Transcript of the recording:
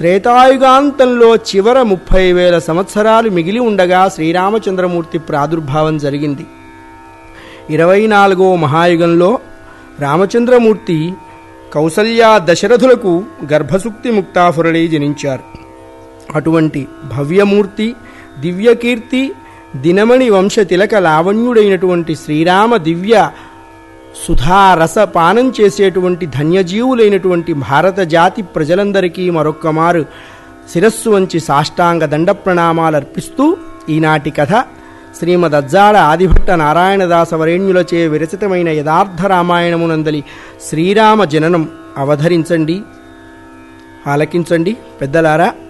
త్రేతాయుగాంతంలో చివర ముప్పై వేల సంవత్సరాలు మిగిలి ఉండగా శ్రీరామచంద్రమూర్తి ప్రాదుర్భావం జరిగింది ఇరవై నాలుగో మహాయుగంలో రామచంద్రమూర్తి కౌసల్య దశరథులకు గర్భసుక్తి ముక్తాఫురుడై జనించారు అటువంటి భవ్యమూర్తి దివ్యకీర్తి దినమణి వంశ తిలక లావణ్యుడైనటువంటి శ్రీరామ దివ్య సుధారస పానం చేసేటువంటి ధన్యజీవులైనటువంటి భారత జాతి ప్రజలందరికీ మరొక్కమారు శిరస్సు వంచి సాష్టాంగ దండ ప్రణామాలు అర్పిస్తూ ఈనాటి కథ శ్రీమద్ అజ్జాడ ఆదిభట్ట నారాయణదాస వరేణ్యులచే విరచితమైన యథార్థ రామాయణమునందలి శ్రీరామ జననం అవధరించండి ఆలకించండి పెద్దలారా